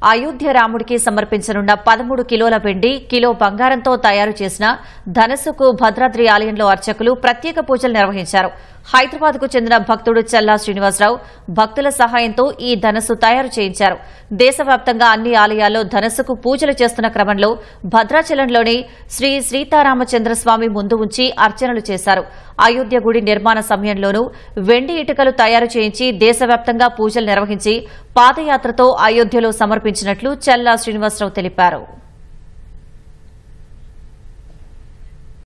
అయోధ్య రాముడికి సమర్పించనున్న పదమూడు కిలోల వెండి కిలో బంగారంతో తయారు చేసిన ధనస్సుకు భద్రాద్రి ఆలయంలో అర్చకులు ప్రత్యేక పూజలు నిర్వహించారు హైదరాబాద్ కు చెందిన భక్తుడు చల్లా శ్రీనివాసరావు భక్తుల సహాయంతో ఈ ధనస్సు తయారు చేయించారు దేశవ్యాప్తంగా అన్ని ఆలయాల్లో ధనస్సుకు పూజలు చేస్తున్న క్రమంలో భద్రాచలంలోని శ్రీ సీతారామచంద్రస్వామి ముందు ఉంచి అర్చనలు చేశారు అయోధ్య గుడి నిర్మాణ సమయంలోనూ వెండి ఇటుకలు తయారు చేయించి దేశవ్యాప్తంగా పూజలు నిర్వహించి పాదయాత్రతో అయోధ్యలో సమర్పించినట్లు చల్లా శ్రీనివాసరావు తెలిపారు